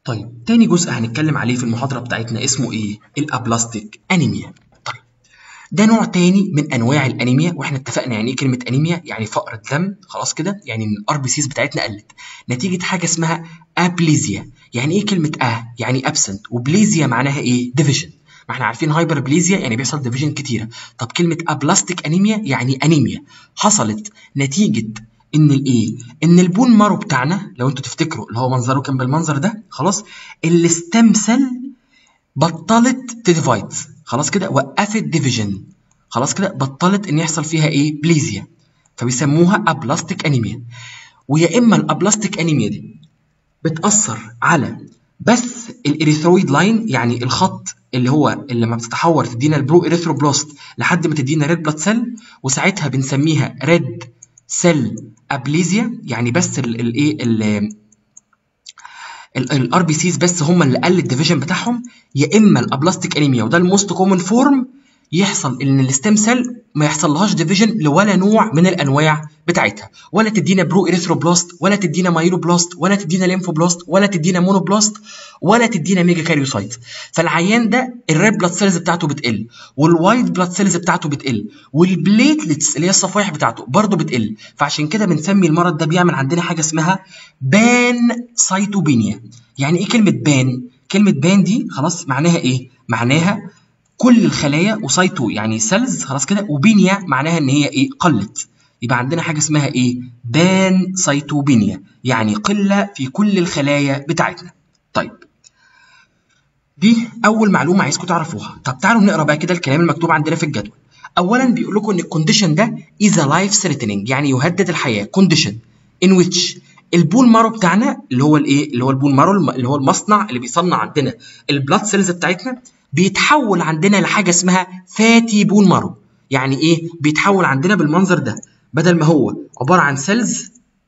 طيب تاني جزء هنتكلم عليه في المحاضرة بتاعتنا اسمه ايه؟ الابلاستيك انيميا. طيب ده نوع تاني من انواع الانيميا واحنا اتفقنا يعني ايه كلمة انيميا؟ يعني فقر الدم خلاص كده؟ يعني ان الار بي سيز بتاعتنا قلت نتيجة حاجة اسمها ابليزيا. يعني ايه كلمة اه؟ يعني ابسنت وبليزيا معناها ايه؟ ديفيجن. ما احنا عارفين هايبر بليزيا يعني بيحصل ديفيجن كتيرة. طب كلمة ابلاستيك انيميا يعني انيميا حصلت نتيجة ان الايه ان البون مارو بتاعنا لو انتوا تفتكروا اللي هو منظره كان بالمنظر ده خلاص الستام سيل بطلت تديفايد خلاص كده وقفت ديفيجن خلاص كده بطلت ان يحصل فيها ايه بليزيا فبيسموها ابلاستيك انيميا ويا اما الابلاستيك انيميا دي بتاثر على بث الاريثرويد لاين يعني الخط اللي هو اللي لما بتتحور تدينا البرو اريثروبلاست لحد ما تدينا ريد بلاد سيل وساعتها بنسميها ريد سيل ابليزيا يعني بس الايه الار بي سيز بس هم اللي قل الديفيجن بتاعهم يا اما الابلاستيك انيميا وده الموست كومن فورم يحصل ان الستيم سيل ما يحصلهاش ديفيجن لولا نوع من الانواع بتاعتها ولا تدينا برو اريثروبلاست ولا تدينا مايلوبلاست ولا تدينا ليمفوبلاست ولا تدينا مونوبلاست ولا تدينا ميجا كاريوسايت فالعيان ده الريد بلاد سيلز بتاعته بتقل والوايت بلاد سيلز بتاعته بتقل والبليتلتس اللي هي الصفائح بتاعته برضه بتقل فعشان كده بنسمي المرض ده بيعمل عندنا حاجه اسمها بان سايتوبينيا يعني ايه كلمه بان كلمه بان دي خلاص معناها ايه معناها كل الخلايا وسايتو يعني سيلز خلاص كده وبينيا معناها ان هي ايه قلت يبقى عندنا حاجه اسمها ايه بان سايتوبينيا يعني قله في كل الخلايا بتاعتنا طيب دي اول معلومه عايزكم تعرفوها طب تعالوا نقرا بقى كده الكلام المكتوب عندنا في الجدول اولا بيقول لكم ان الكونديشن ده از لايف ثريتنينج يعني يهدد الحياه كونديشن ان ويتش البون مارو بتاعنا اللي هو الايه اللي هو البون مارو اللي هو المصنع اللي بيصنع عندنا البلاد سيلز بتاعتنا بيتحول عندنا لحاجه اسمها فاتي بون مارو يعني ايه بيتحول عندنا بالمنظر ده بدل ما هو عباره عن سيلز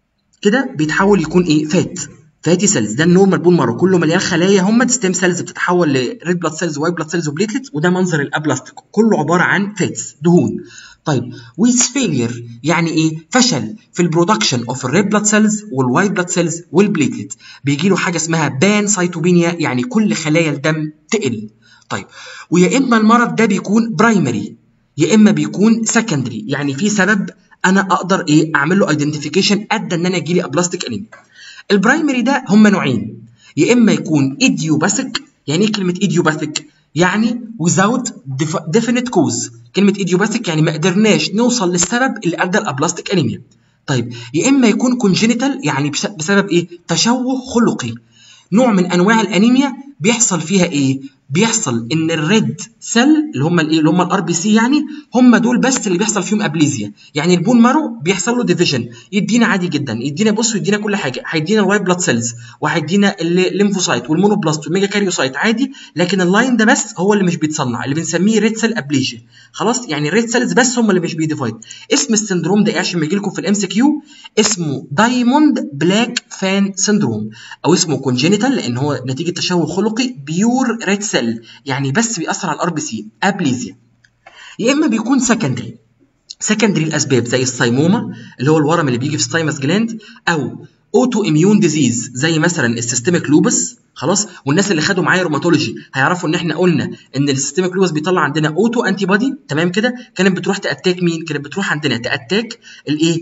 كده بيتحول يكون ايه فات فاتي سيلز ده النورمال بون مارو كله مليان خلايا هم ستيم سيلز بتتحول لريد بلاد سيلز وايت بلاد سيلز وبليتلتس وده منظر الابلاستيك كله عباره عن فاتس دهون طيب ويز فيلير يعني ايه فشل في البرودكشن اوف الريد بلاد سيلز والوايت بلاد سيلز والبليتلت بيجي له حاجه اسمها بان سايتوبينيا يعني كل خلايا الدم تقل طيب ويا اما المرض ده بيكون برايمري يا اما بيكون سكندري يعني في سبب انا اقدر ايه اعمل له ايدنتيفيكيشن ادى ان انا يجي لي ابلاستيك انيميا البرايمري ده هم نوعين يا اما يكون ايديوباثيك يعني ايه كلمه ايديوباثيك يعني without definite cause كلمه ايديوباثيك يعني ما قدرناش نوصل للسبب اللي ادى الابلاستيك انيميا طيب يا اما يكون كونجينيتال يعني بسبب ايه تشوه خلقي نوع من انواع الانيميا بيحصل فيها ايه بيحصل ان الريد سيل اللي هم الايه اللي هم الار بي سي يعني هم دول بس اللي بيحصل فيهم ابليزيا يعني البون مارو بيحصل له ديفيجن يدينا عادي جدا يدينا بص ويدينا كل حاجه هيدينا الوايت بلاد سيلز وهيدينا الليمفوسايت والمونوبلاست والميجا كاريوسايت عادي لكن اللاين ده بس هو اللي مش بيتصنع اللي بنسميه ريد سيل ابليجيا خلاص يعني الريد سيلز بس هم اللي مش بيديفايد اسم السندروم ده ايه عشان ما يجي لكم في الام سي كيو اسمه دايموند بلاك فان سندروم او اسمه كونجينيتال لان هو نتيجه تشوه خلقي بيور ريد سيل يعني بس بيأثر على الار بي سي ابليزيا يا اما بيكون سكندري سكندري الاسباب زي السايموما اللي هو الورم اللي بيجي في ستايمس جلاند او اوتو اميون ديزيز زي مثلا السيستميك لوبس خلاص والناس اللي خدوا معايا روماتولوجي هيعرفوا ان احنا قلنا ان السيستميك لوبس بيطلع عندنا اوتو انتي بودي تمام كده كانت بتروح تاتاك مين كانت بتروح عندنا تاتاك الايه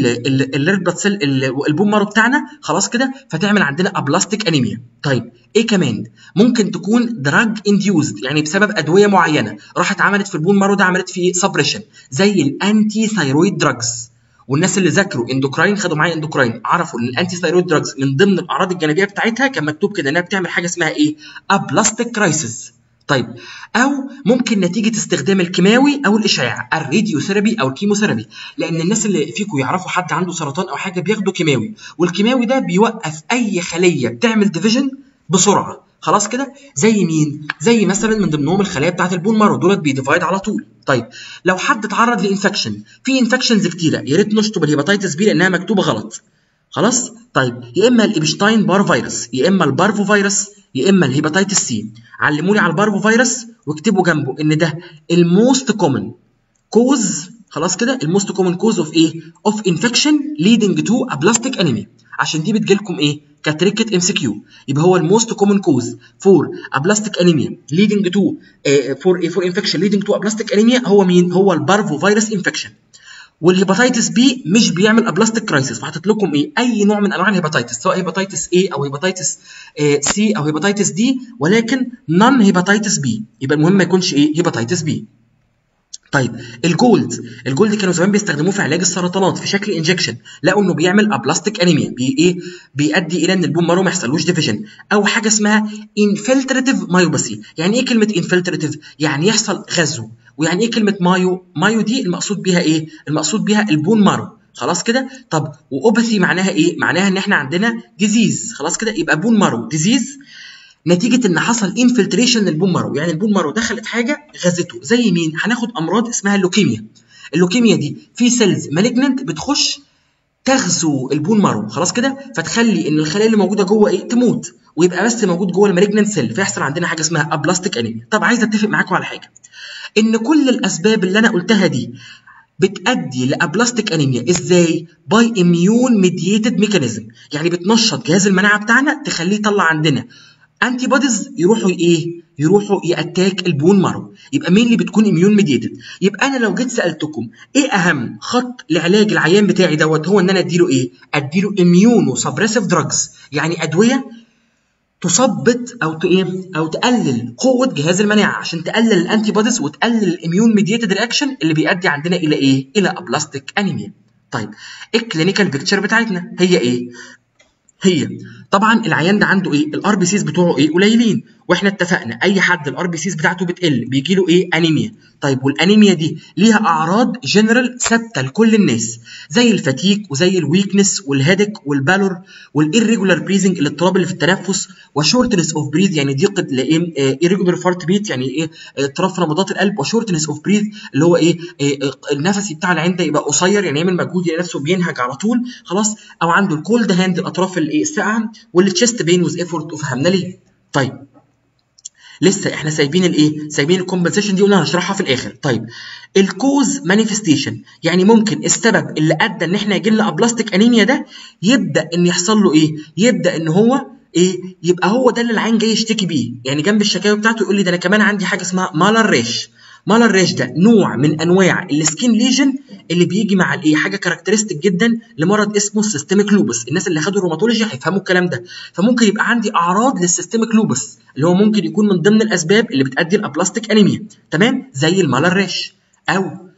الريد بلاد سيل البون مارو بتاعنا خلاص كده فتعمل عندنا ابلاستيك انيميا طيب ايه كمان ممكن تكون دراج انديوزد يعني بسبب ادويه معينه راحت عملت في البون مارو ده عملت فيه سبريشن زي الانتي ثايرويد دراجز والناس اللي ذاكروا اندوكراين خدوا معايا اندوكراين عرفوا ان الانتي ثايرويد دراجز من ضمن الاعراض الجانبيه بتاعتها كان مكتوب كده انها بتعمل حاجه اسمها ايه ابلاستيك كرايسيس طيب او ممكن نتيجه استخدام الكيماوي او الاشعاع الراديوثيرابي او الكيموثيرابي لان الناس اللي فيكم يعرفوا حد عنده سرطان او حاجه بياخدوا كيماوي والكيماوي ده بيوقف اي خليه بتعمل ديفيجن بسرعه خلاص كده زي مين زي مثلا من ضمنهم الخلايا بتاعت البون مارو دولت بيديفايد على طول طيب لو حد اتعرض لانفكشن في انفكشنز كتيره يا ريت نشطب الهيباتيتس بي لانها مكتوبه غلط خلاص طيب يا اما الابشتاين بار فيروس يا اما البارفو فيروس يا اما الهيباتيتس سي علموا لي على البارفو فيروس واكتبوا جنبه ان ده الموست كومن كوز خلاص كده الموست كومن كوز اوف ايه اوف انفكشن ليدنج تو ابلاستيك انيميا عشان دي بتجيلكم ايه كتركه ام سي كيو يبقى هو الموست كومن كوز فور ابلاستيك انيميا ليدنج تو فور فور انفكشن ليدنج تو ابلاستيك انيميا هو مين هو البارفو فيروس انفكشن والهيباتيتس بي مش بيعمل ابلاستيك كرايسيس فحطيت لكم ايه اي نوع من انواع الهيباتيتس سواء هيباتيتس A او هيباتيتس سي او هيباتيتس دي ولكن نون هيباتيتس بي يبقى المهم ما يكونش ايه هيباتيتس بي طيب الجولد الجولد كانوا زمان بيستخدموه في علاج السرطانات في شكل انجكشن لقوا انه بيعمل ابلاستيك انيميا بي ايه بيؤدي الى ان البون مارو ما يحصلوش ديفيجن او حاجه اسمها انفلتراتيف مايوباثي يعني ايه كلمه انفلتراتيف يعني يحصل غزو ويعني ايه كلمه مايو مايو دي المقصود بيها ايه المقصود بيها البون مارو خلاص كده طب واوباثي معناها ايه معناها ان احنا عندنا ديزيز خلاص كده يبقى بون مارو ديزيز نتيجه ان حصل انفلتريشن للبون مارو يعني البون مارو دخلت حاجه غزته زي مين هناخد امراض اسمها اللوكيميا اللوكيميا دي في سيلز مالجننت بتخش تغزو البون مارو خلاص كده فتخلي ان الخلايا اللي موجوده جوه ايه تموت ويبقى بس موجود جوه المالجننت سيل فيحصل عندنا حاجه اسمها ابلاستيك انيميا طب عايز اتفق معاكم على حاجه ان كل الاسباب اللي انا قلتها دي بتأدي لابلاستيك انيميا ازاي؟ باي اميون ميدييتد ميكانيزم يعني بتنشط جهاز المناعه بتاعنا تخليه يطلع عندنا انتي بوديز يروحوا ايه؟ يروحوا ياتاك البون مارو يبقى مين اللي بتكون اميون ميديتد؟ يبقى انا لو جيت سالتكم ايه اهم خط لعلاج العيان بتاعي دوت هو ان انا اديله ايه؟ اديله اميونو سبريسيف دراجز يعني ادويه تثبط او ايه او تقلل قوه جهاز المناعه عشان تقلل الانتي بوديز وتقلل الاميون ميديتد رياكشن اللي بيؤدي عندنا الى ايه؟ الى ابلاستيك انيميا. طيب الكلينيكال بيكتشر بتاعتنا هي ايه؟ هي طبعا العيان ده عنده ايه الار بي سيز بتوعه ايه قليلين واحنا اتفقنا اي حد الار بي سيز بتاعته بتقل بيجي له ايه انيميا طيب والانيميا دي ليها اعراض جنرال ثابته لكل الناس زي الفتيك وزي الويكنس والهيدك والبالور والirregular بريزنج الاضطراب اللي في التنفس وشورتنس اوف بريث يعني ضيق الايه irregular فارت بيت يعني ايه اضطراب في نبضات القلب وشورتنس اوف بريث اللي هو ايه, إيه النفسي بتاع العين ده يبقى قصير يعني يعمل مجهود يلاقي نفسه بينهج على طول خلاص او عنده الكولد هاند الاطراف الايه الساقعه والتشست بين وز ايفورت وفهمنا ليه طيب لسه احنا سايبين الايه سايبين الكومبنسيشن دي قلنا هنشرحها في الاخر طيب الكوز مانيفستيشن يعني ممكن السبب اللي ادى ان احنا يجي لنا ابلاستيك انيميا ده يبدا ان يحصل له ايه يبدا ان هو ايه يبقى هو ده اللي العين جاي يشتكي بيه يعني جنب الشكاوي بتاعته يقول لي ده انا كمان عندي حاجه اسمها مالر ريش مالر ريش ده نوع من انواع السكين ليجن اللي بيجي مع الايه حاجه كاركترستيك جدا لمرض اسمه السيستميك لوبس الناس اللي خدوا الروماتولوجي هيفهموا الكلام ده فممكن يبقى عندي اعراض للسيستميك لوبس اللي هو ممكن يكون من ضمن الاسباب اللي بتؤدي الابلاستيك انيميا تمام زي المالر ريش او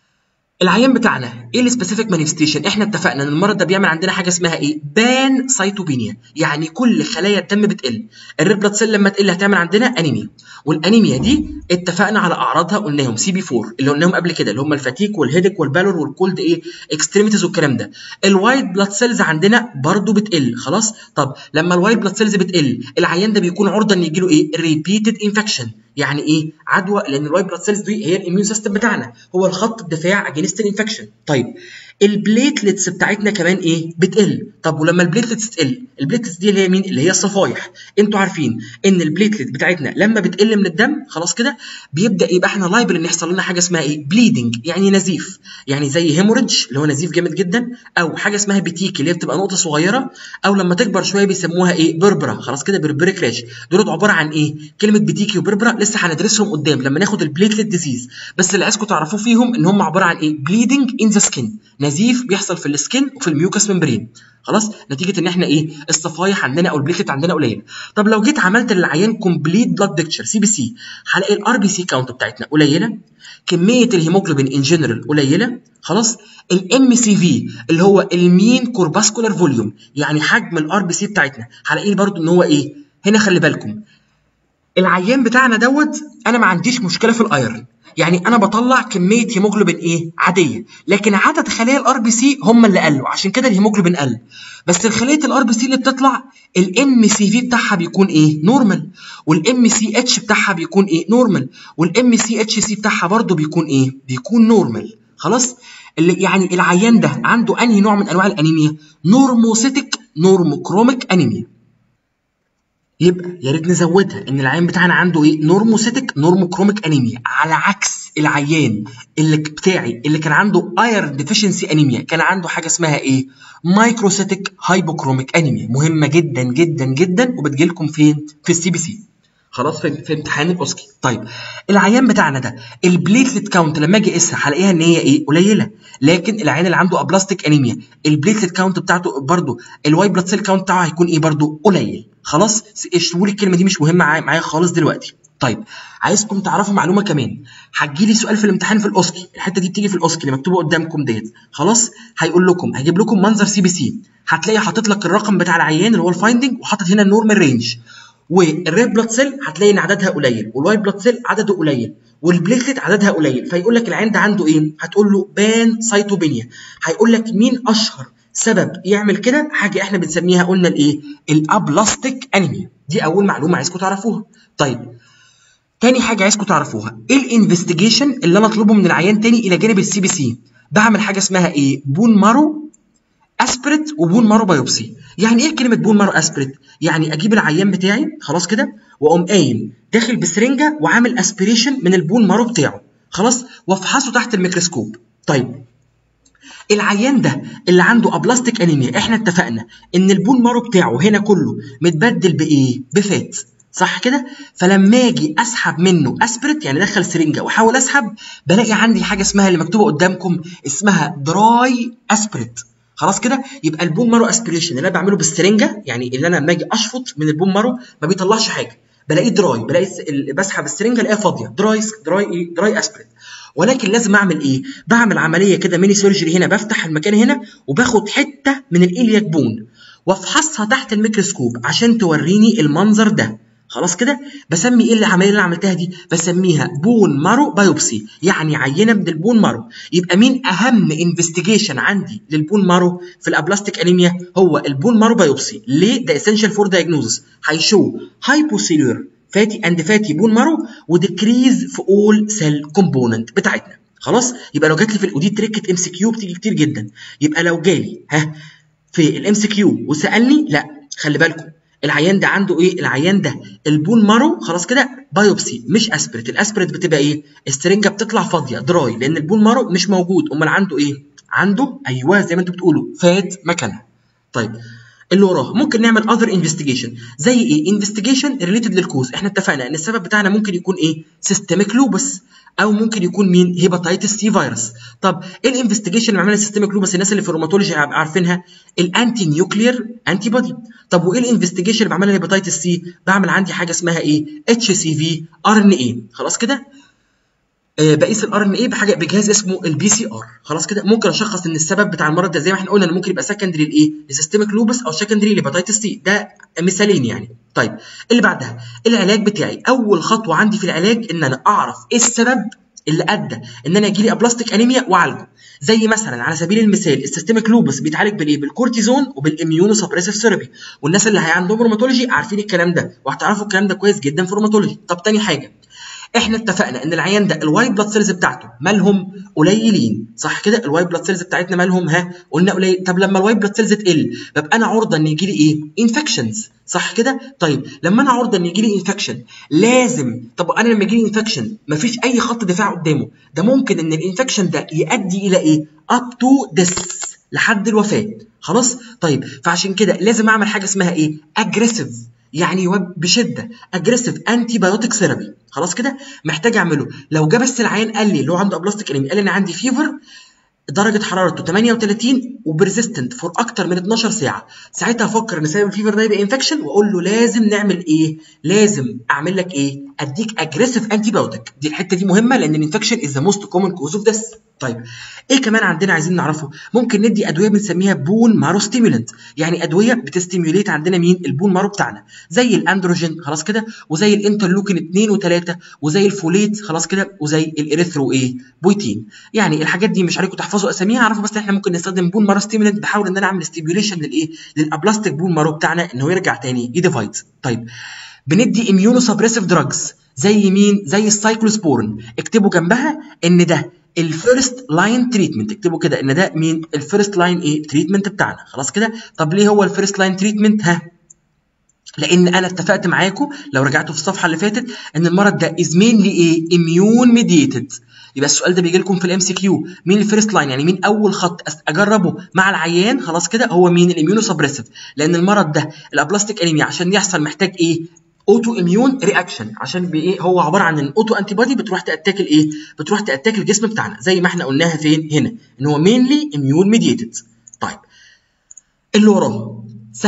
العيان بتاعنا ايه السبيسيفيك مانيفستيشن احنا اتفقنا ان المرض ده بيعمل عندنا حاجه اسمها ايه بان سايتوبينيا يعني كل خلايا الدم بتقل الريد بلاد سيل لما تقل هتعمل عندنا انيميا والانيميا دي اتفقنا على اعراضها قلناهم سي بي 4 اللي قلناهم قبل كده اللي هم الفاتيك والهيدك والبالور والكولد ايه اكستريميتيز والكلام ده الوايت بلاد سيلز عندنا برضو بتقل خلاص طب لما الوايت بلاد سيلز بتقل العيان ده بيكون عرضه ان يجي له ايه ريبيتد انفكشن يعني ايه عدوى لان الوايت بلاد سيلز دي هي الاميون سيستم بتاعنا هو الخط الدفاع اجينست الانفكشن طيب البليتلتس بتاعتنا كمان ايه بتقل طب ولما البليتلتس تقل البليتلتس دي اللي هي مين اللي هي الصفايح انتوا عارفين ان البليتلت بتاعتنا لما بتقل من الدم خلاص كده بيبدا يبقى احنا لايبل ان يحصل لنا حاجه اسمها ايه بليدنج يعني نزيف يعني زي هيموريدج اللي هو نزيف جامد جدا او حاجه اسمها بتيك اللي هي بتبقى نقطه صغيره او لما تكبر شويه بيسموها ايه بربرا خلاص كده بربريك راش دول عباره عن ايه كلمه بتيكي وبربرا لسه هندرسهم قدام لما ناخد البليتلت ديزيز بس اللي عايزكم تعرفوه فيهم ان هم عباره عن ايه بليدنج ان ذا سكين نزيف بيحصل في السكين وفي الميوكس ممبرين خلاص نتيجه ان احنا ايه الصفايح عندنا او البليتلت عندنا قليله طب لو جيت عملت للعيان كومبليت بلاد بيكتشر سي بي سي هلاقي الار بي سي كاونت بتاعتنا قليله كميه الهيموجلوبين ان جنرال قليله خلاص الام سي في اللي هو المين كورباسكولار فوليوم يعني حجم الار بي سي بتاعتنا هلاقيه برضو ان هو ايه هنا خلي بالكم العيان بتاعنا دوت انا ما عنديش مشكله في الايرن يعني انا بطلع كميه هيموجلوبين ايه عاديه لكن عدد خلايا الار بي سي هم اللي قلوا عشان كده الهيموجلوبين قل بس الخليه الار بي سي اللي بتطلع الام سي في بتاعها بيكون ايه نورمال والام سي اتش بتاعها بيكون ايه نورمال والام سي اتش سي بتاعها برضو بيكون ايه بيكون نورمال خلاص اللي يعني العيان ده عنده انهي نوع من انواع الانيميا نورموسيتك نورموكروميك انيميا يبقى يا ريت نزودها ان العيان بتاعنا عنده ايه نورموسيتك نورموكروميك انيميا على عكس العيان اللي بتاعي اللي كان عنده ايرن ديفيشنسي انيميا كان عنده حاجه اسمها ايه مايكروسيتيك هايبوكروميك انيميا مهمه جدا جدا جدا وبتجي لكم فين في السي بي سي خلاص في, في امتحان الاوسكي طيب العيان بتاعنا ده البليتلت كاونت لما اجي اقيسها هلاقيها ان هي ايه قليله لكن العيان اللي عنده ابلاستيك انيميا البليتلت كاونت بتاعته برده الواي بلاد سيل كاونت بتاعه هيكون ايه برده قليل خلاص اشتروا لي الكلمه دي مش مهمه معايا خالص دلوقتي طيب عايزكم تعرفوا معلومه كمان هتجي لي سؤال في الامتحان في الاوسكي الحته دي بتيجي في الاوسكي اللي مكتوبه قدامكم ديت خلاص هيقول لكم هجيب لكم منظر سي بي سي هتلاقي حاطط لك الرقم بتاع العيان اللي هو الفايندنج وحاطط هنا النورمال رينج والريد بلاد سيل هتلاقي ان عددها قليل والوايت بلاد سيل عدده قليل والبليتلت عددها قليل فيقول لك العيان ده عنده ايه هتقول له بان سايتوبينيا هيقول لك مين اشهر سبب يعمل كده حاجه احنا بنسميها قلنا الايه الابلاستيك انيميا دي اول معلومه عايزكم تعرفوها طيب تاني حاجه عايزكم تعرفوها ايه الانفستيجيشن اللي انا اطلبه من العيان تاني الى جانب السي بي سي بعمل حاجه اسمها ايه بون مارو اسبريت وبون مارو بايوبسي يعني ايه كلمه بون مارو اسبريت يعني اجيب العيان بتاعي خلاص كده واقوم قايم داخل بسرنجه وعامل اسبريشن من البون مارو بتاعه خلاص وافحصه تحت الميكروسكوب طيب العيان ده اللي عنده ابلاستيك انيميا احنا اتفقنا ان البون مارو بتاعه هنا كله متبدل بايه بفات صح كده فلما اجي اسحب منه اسبريت يعني ادخل سرنجه واحاول اسحب بلاقي عندي حاجه اسمها اللي مكتوبه قدامكم اسمها دراي اسبريت خلاص كده يبقى البون مارو اسبريشن اللي انا بعمله بالسرنجه يعني اللي انا لما اجي اشفط من البون مارو ما بيطلعش حاجه بلاقيه دراي بلاقي بسحب السرنجه الاقيها فاضيه دراي دراي ايه دراي اسبريت ولكن لازم اعمل ايه بعمل عمليه كده ميني سيرجري هنا بفتح المكان هنا وباخد حته من الالياك بون وافحصها تحت الميكروسكوب عشان توريني المنظر ده خلاص كده بسمي ايه العمليه اللي انا عملتها دي بسميها بون مارو بايوبسي يعني عينه من البون مارو يبقى مين اهم انفستيجيشن عندي للبون مارو في الابلاستيك انيميا هو البون مارو بايوبسي ليه ده اسينشال فور دايجنوزس هيشو هايبوسيلور فاتي اند فاتي بون مارو وديكريز في اول سيل كومبوننت بتاعتنا خلاص يبقى لو جات لي في الاودي تريكه ام سي كيو بتيجي كتير جدا يبقى لو جالي ها في الام سي كيو وسالني لا خلي بالكم العيان ده عنده ايه العيان ده البون مارو خلاص كده بايوبسي مش اسبريت الاسبريت بتبقى ايه السرنجه بتطلع فاضيه دراي لان البون مارو مش موجود امال عنده ايه عنده ايوه زي ما انتوا بتقولوا فات مكانها طيب اللي وراه ممكن نعمل اذر انفستيجيشن زي ايه انفستيجيشن ريليتد للكوز احنا اتفقنا ان السبب بتاعنا ممكن يكون ايه سيستميك لوبس او ممكن يكون مين هيباتيتس سي فيروس طب ايه الانفستيجيشن اللي عملها سيستميك لوبس الناس اللي في الروماتولوجي عارفينها الانتي نيوكليير انتي بودي طب وايه الانفستيجيشن اللي بعملها هيباتيتس سي بعمل عندي حاجه اسمها ايه اتش سي في ار ان اي خلاص كده آه بقيس الار ان اي بحاجه بجهاز اسمه البي سي ار خلاص كده ممكن اشخص ان السبب بتاع المرض ده زي ما احنا قلنا انه ممكن يبقى سكندري لايه لسيستميك لوبس او سكندري لهيباتيتس سي ده مثالين يعني طيب اللي بعدها العلاج بتاعي اول خطوه عندي في العلاج ان انا اعرف ايه السبب اللي ادى ان انا يجي لي ابلاستيك انيميا واعالجه زي مثلا على سبيل المثال السيستميك لوبس بيتعالج بالايه بالكورتيزون وبالاميونو سبريسيف ثيرابي والناس اللي عندهم روماتولوجي عارفين الكلام ده وهتعرفوا الكلام ده كويس جدا في الروماتولوجي طب تاني حاجه احنا اتفقنا ان العيان ده الوايت بلاد سيلز بتاعته مالهم قليلين صح كده الوايت بلاد سيلز بتاعتنا مالهم ها قلنا قليل طب لما الوايت بلاد سيلز تقل ببقى انا عرضه ان يجي لي ايه انفكشنز صح كده طيب لما انا عرضه ان يجي لي انفكشن لازم طب انا لما يجي لي انفكشن مفيش اي خط دفاع قدامه ده ممكن ان الانفكشن ده يؤدي الى ايه اب تو ديس لحد الوفاه خلاص طيب فعشان كده لازم اعمل حاجه اسمها ايه اجريسيف يعني بشده اجريسيف انتي بايوتيك ثيرابي خلاص كده محتاج اعمله لو جه بس العيان قال لي اللي هو عنده ابلاستيك انيميا قال لي انا عندي فيفر درجه حرارته 38 وبريزيستنت فور اكتر من 12 ساعه ساعتها افكر ان سبب الفيفر ده يبقى انفكشن واقول له لازم نعمل ايه لازم اعمل لك ايه اديك اجريسيف انتي بايوتيك دي الحته دي مهمه لان الانفكشن از ذا موست كومن كوز اوف ذس طيب ايه كمان عندنا عايزين نعرفه ممكن ندي ادويه بنسميها بون مارو ستيمولنت يعني ادويه بتستيموليت عندنا مين البون مارو بتاعنا زي الاندروجين خلاص كده وزي الانترلوكين 2 و3 وزي الفوليت خلاص كده وزي الاريثرو ايه بويتين يعني الحاجات دي مش عليكم تحفظوا اساميها اعرفوا بس احنا ممكن نستخدم بون مارو ستيمولنت بحاول ان انا اعمل ستيميوليشن للايه للابلاستيك بون مارو بتاعنا ان هو يرجع تاني يديفايد طيب بندي اميونو سبريسيف دراجز زي مين زي السايكلوسبورين اكتبوا جنبها ان ده الفيرست لاين تريتمنت اكتبوا كده ان ده مين الفيرست لاين ايه تريتمنت بتاعنا خلاص كده طب ليه هو الفيرست لاين تريتمنت ها لان انا اتفقت معاكم لو رجعتوا في الصفحه اللي فاتت ان المرض ده از مينلي ايه اميون ميديتد يبقى السؤال ده بيجي لكم في الام سي كيو مين الفيرست لاين يعني مين اول خط اجربه مع العيان خلاص كده هو مين الاميونو سبريسيف لان المرض ده الابلاستيك انيميا عشان يحصل محتاج ايه اوتو اميون رياكشن عشان بايه هو عباره عن الاوتو انتي بودي بتروح تاتاكل ايه بتروح تاتاكل الجسم بتاعنا زي ما احنا قلناها فين هنا ان هو مينلي اميون ميديتد طيب اللي وراه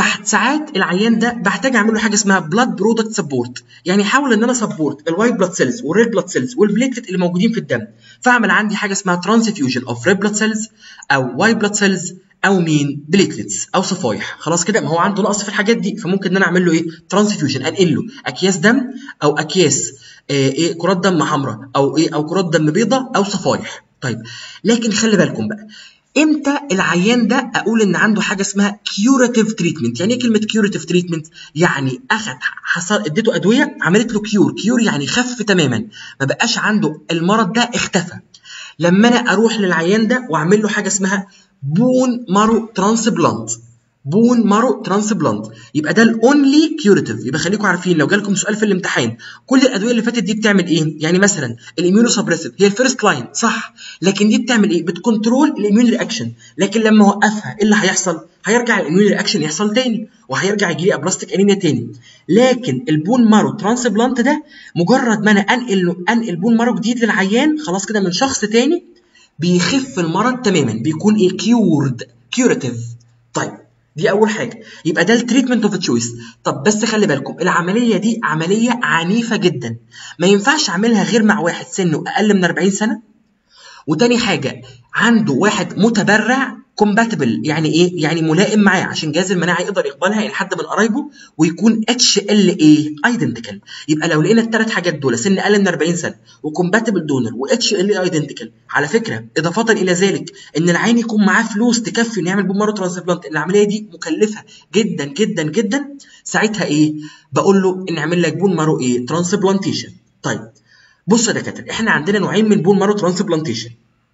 ساعات العيان ده بحتاج اعمل له حاجه اسمها بلاد برودكت سبورت يعني احاول ان انا سبورت الوايت بلاد سيلز والريد بلاد سيلز والبليتلت اللي موجودين في الدم فاعمل عندي حاجه اسمها ترانسفيوجن اوف ريد بلاد سيلز او وايت بلاد سيلز او مين بليتلتس او صفايح خلاص كده ما هو عنده نقص في الحاجات دي فممكن ان انا اعمل له ايه ترانسفيوجن انقل له اكياس دم او اكياس آه ايه كرات دم حمراء او ايه او كرات دم بيضاء او صفايح طيب لكن خلي بالكم بقى امتى العيان ده اقول ان عنده حاجه اسمها كيوراتيف تريتمنت يعني ايه كلمه كيوراتيف تريتمنت يعني اخذ حصل اديته ادويه عملت له كيور كيور يعني خف تماما ما بقاش عنده المرض ده اختفى لما انا اروح للعيان ده واعمل له حاجه اسمها بون مارو ترانسبلانت بون مارو ترانسبلانت يبقى ده الاونلي كيوريتيف يبقى خليكم عارفين لو جالكم سؤال في الامتحان كل الادويه اللي فاتت دي بتعمل ايه يعني مثلا الاميونو سبريسيف هي الفيرست لاين صح لكن دي بتعمل ايه بتكنترول الاميون رياكشن لكن لما اوقفها ايه اللي هيحصل هيرجع الاميون رياكشن يحصل تاني وهيرجع يجي لي ابلاستيك انيميا تاني لكن البون مارو ترانسبلانت ده مجرد ما انا انقل انقل بون مارو جديد للعيان خلاص كده من شخص تاني بيخف المرض تماما بيكون ايه كيورد كيوريتيف طيب دي اول حاجه يبقى ده التريتمنت اوف تشويس طب بس خلي بالكم العمليه دي عمليه عنيفه جدا ما ينفعش اعملها غير مع واحد سنه اقل من 40 سنه وتاني حاجه عنده واحد متبرع كومباتبل يعني ايه يعني ملائم معاه عشان جهاز المناعه يقدر يقبلها يعني حد من قرايبه ويكون اتش ال اي ايدنتيكال يبقى لو لقينا الثلاث حاجات دول سن اقل من 40 سنه وكومباتبل دونر واتش ال اي ايدنتيكال على فكره اضافه الى ذلك ان العين يكون معاه فلوس تكفي انه يعمل بون مارو ترانسبلانت العمليه دي مكلفه جدا جدا جدا ساعتها ايه بقول له نعمل لك بون مارو ايه ترانسبلانتيشن طيب بص يا دكاتره احنا عندنا نوعين من بون مارو ترانسبلانتيشن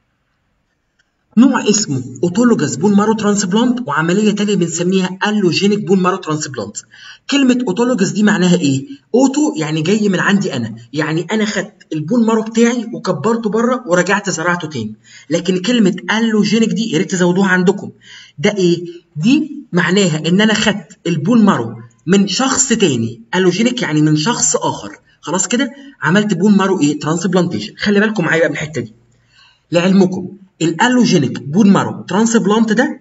نوع اسمه اوتولوجاس بون مارو ترانسبلانت وعمليه تانية بنسميها الوجينيك بون مارو ترانسبلانت كلمه اوتولوجاس دي معناها ايه اوتو يعني جاي من عندي انا يعني انا خدت البون مارو بتاعي وكبرته بره ورجعت زرعته تاني لكن كلمه الوجينيك دي يا ريت تزودوها عندكم ده ايه دي معناها ان انا خدت البون مارو من شخص تاني الوجينيك يعني من شخص اخر خلاص كده عملت بون مارو ايه ترانسبلانتيشن خلي بالكم معايا بقى من الحته دي لعلمكم الالوجينيك بون مارو ترانسبلانت ده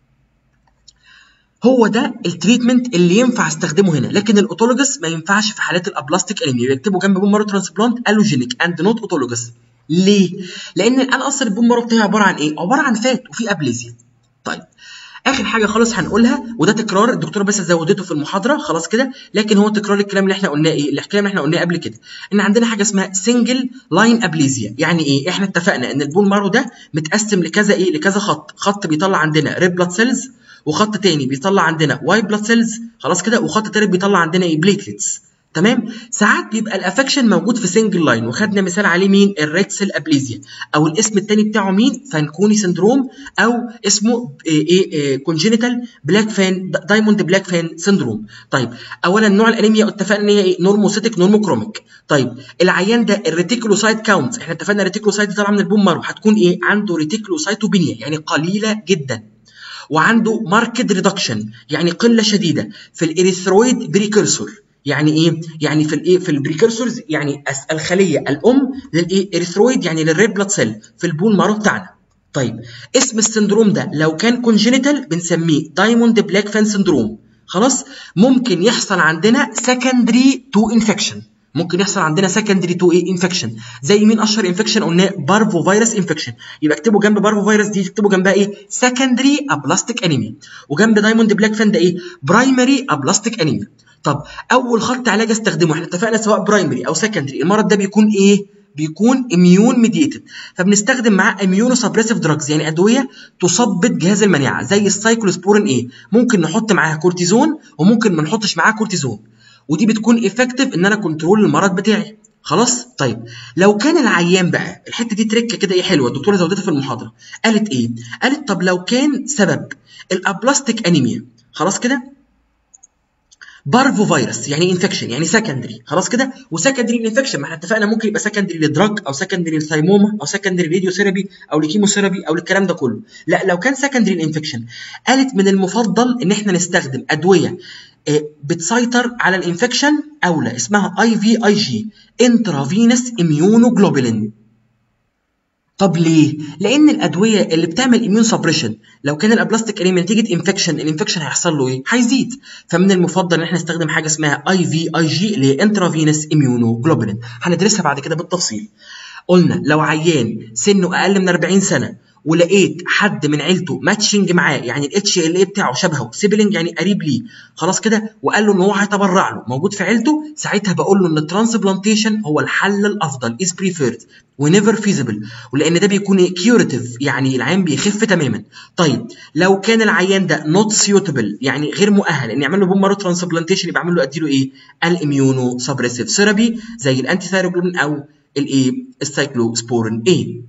هو ده التريتمنت اللي ينفع استخدمه هنا لكن الاوتولوجس ما ينفعش في حالات الابلاستيك انيميا بيكتبوا جنب بون مارو ترانسبلانت الوجينيك اند نوت اوتولوجس ليه؟ لان انا اصلا البون مارو بتاعي عباره عن ايه؟ عباره عن فات وفي ابليزيا طيب اخر حاجه خالص هنقولها وده تكرار الدكتوره بس زودته في المحاضره خلاص كده لكن هو تكرار الكلام اللي احنا قلناه ايه الكلام اللي احنا قلناه قبل كده ان عندنا حاجه اسمها سنجل لاين ابليزيا يعني ايه احنا اتفقنا ان البون مارو ده متقسم لكذا ايه لكذا خط خط بيطلع عندنا ريد بلاد سيلز وخط تاني بيطلع عندنا وايت بلاد سيلز خلاص كده وخط تالت بيطلع عندنا ايه بليتلتس تمام ساعات بيبقى الافكشن موجود في سنجل لاين وخدنا مثال عليه مين الريد سيل ابليزيا او الاسم الثاني بتاعه مين فانكوني سندروم او اسمه ايه, إيه كونجينيتال بلاك فان دايموند بلاك فان سندروم طيب اولا نوع الانيميا اتفقنا ان هي ايه نورموسيتك نورموكروميك طيب العيان ده الريتيكولوسايت كاونت احنا اتفقنا الريتيكولوسايت دي طالعه من البون مارو هتكون ايه عنده ريتيكولوسايتوبينيا يعني قليله جدا وعنده ماركت ريدكشن يعني قله شديده في الاريثرويد بريكرسور يعني ايه يعني في الايه في البريكرسورز يعني الخليه الام للايه اريثرويد يعني للريد بلاد سيل في البون مارو بتاعنا طيب اسم السندروم ده لو كان كونجينيتال بنسميه دايموند بلاك فان سندروم خلاص ممكن يحصل عندنا سكندري تو انفكشن ممكن يحصل عندنا سكندري تو ايه انفكشن زي مين اشهر انفكشن قلنا بارفو فيروس انفكشن يبقى اكتبوا جنب بارفو فيروس دي اكتبوا جنبها ايه سكندري ابلاستيك انيميا وجنب دايموند بلاك فان ده ايه برايمري ابلاستيك انيميا طب اول خط علاج استخدمه احنا اتفقنا سواء برايمري او سكندري المرض ده بيكون ايه بيكون اميون ميديتد فبنستخدم معاه اميونو سبريسيف دراجز يعني ادويه تثبط جهاز المناعه زي السايكلوسبورين ايه ممكن نحط معاها كورتيزون وممكن ما نحطش معاها كورتيزون ودي بتكون افكتيف ان انا كنترول المرض بتاعي خلاص طيب لو كان العيان بقى الحته دي تريكه كده ايه حلوه الدكتوره زودتها في المحاضره قالت ايه قالت طب لو كان سبب الابلاستيك انيميا خلاص كده بارفو فيروس يعني انفكشن يعني سكندري خلاص كده وسكندري انفكشن ما احنا اتفقنا ممكن يبقى سكندري للدراج او سكندري للثايموما او سكندري راديو ثيرابي او لكيموثيرابي او للكلام ده كله لا لو كان سكندري انفكشن قالت من المفضل ان احنا نستخدم ادويه آه، بتسيطر على الانفكشن اولى اسمها اي في اي جي انترافينس اميونوجلوبولين طب ليه؟ لأن الأدوية اللي بتعمل اميون سبريشن لو كان الابلاستيك انيميا نتيجة انفكشن الانفكشن هيحصل له ايه؟ هيزيد فمن المفضل ان احنا نستخدم حاجة اسمها اي في اي جي اللي هي انترافينس اميونوجلوبولين هندرسها بعد كده بالتفصيل. قلنا لو عيان سنه أقل من 40 سنة ولقيت حد من عيلته ماتشنج معاه يعني الاتش ال اي بتاعه شبهه سيبلينج يعني قريب ليه خلاص كده وقال له ان هو هيتبرع له موجود في عيلته ساعتها بقول له ان الترانسبلانتيشن هو الحل الافضل از بريفيرد ونيفر فيزبل ولان ده بيكون كيوريتيف يعني العيان بيخف تماما طيب لو كان العيان ده نوت سيوتبل يعني غير مؤهل ان يعمل له بوم مارو ترانسبلانتيشن يبقى اعمل له اديله ايه الاميونو سبريسيف ثيرابي زي الانتي ثايروجلوبين او الايه السايكلوسبورين ايه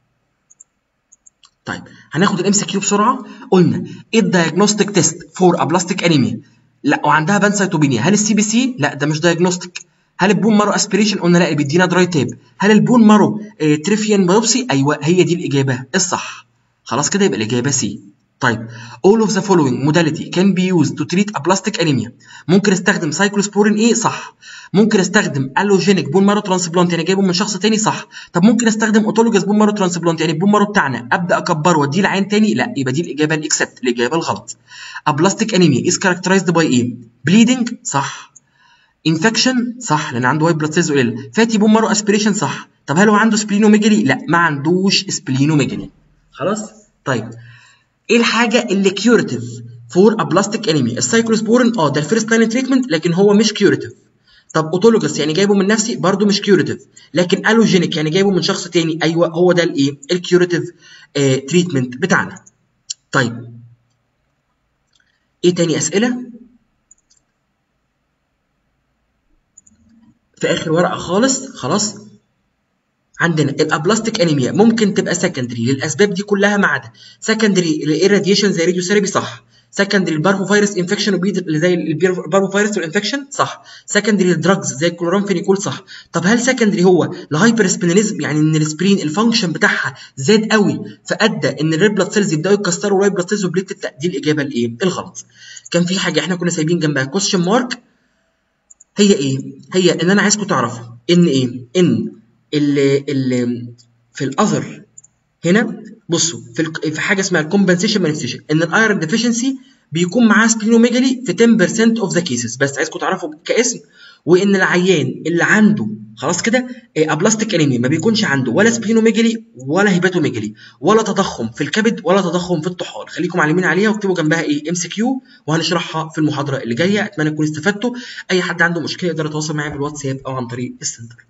طيب هناخد الام سي كيو بسرعه قلنا ايه الدايجنوستيك تيست فور ابلاستيك انيميا لا وعندها بانسايتوبينيا هل السي بي سي لا ده مش دايجنوستيك هل البون مارو اسبيريشن قلنا لا بيدينا دراي تيب هل البون مارو اه تريفيان بايوبسي ايوه هي دي الاجابه الصح خلاص كده يبقى الاجابه سي طيب all of the following modality can be used to treat aplastic anemia ممكن استخدم سايكلوسبورين ايه صح ممكن استخدم الوجينيك بون مارو ترانسبلانت يعني جايبه من شخص تاني صح طب ممكن استخدم اوتولوجاس بون مارو ترانسبلانت يعني البون مارو بتاعنا ابدا اكبره واديه لعين تاني لا يبقى دي الاجابه الاكسبت الاجابه الغلط ابلاستيك انيميا is characterized by ايه bleeding صح انفكشن صح لان عنده وايت بلاد سيلز قليله فاتي بون مارو اسبيريشن صح طب هل هو عنده سبلينوميجالي لا ما عندوش سبلينوميجالي خلاص طيب ايه الحاجه اللي كيوريتيف فور ابلاستيك انيميا السايكلوسبورين اه ده الفيرست لاين تريتمنت لكن هو مش كيوريتيف طب اوتولوجاس يعني جايبه من نفسي برده مش كيوريتيف لكن الوجينيك يعني جايبه من شخص تاني ايوه هو ده الايه الكيوريتيف آه تريتمنت بتاعنا طيب ايه تاني اسئله في اخر ورقه خالص خلاص عندنا الابلاستيك انيميا ممكن تبقى سكندري للاسباب دي كلها ما عدا سكندري للإيراديشن زي راديو ثيرابي صح سكندري البارفو فيروس انفكشن وبيد اللي زي البارفو فيروس والانفكشن صح سكندري الدراجز زي الكلورامفينيكول صح طب هل سكندري هو لهايبر سبلينيزم يعني ان السبرين الفانكشن بتاعها زاد قوي فادى ان الريد بلاد سيلز يبداوا يتكسروا الوايت بلاد سيلز وبليتد لا دي الاجابه الايه الغلط كان في حاجه احنا كنا سايبين جنبها كويشن مارك هي ايه هي ان انا عايزكم تعرفوا ان ايه ان ال ال في الاذر هنا بصوا في في حاجه اسمها الكومبنسيشن مانيفستيشن ان الايرون ديفيشنسي بيكون معاه سبلينوميجالي في 10% اوف ذا كيسز بس عايزكم تعرفوا كاسم وان العيان اللي عنده خلاص كده ابلاستيك انيميا ما بيكونش عنده ولا سبلينوميجالي ولا هيباتوميجالي ولا تضخم في الكبد ولا تضخم في الطحال خليكم معلمين عليها واكتبوا جنبها ايه ام سي كيو وهنشرحها في المحاضره اللي جايه اتمنى تكونوا استفدتوا اي حد عنده مشكله يقدر يتواصل معايا بالواتساب او عن طريق السنتر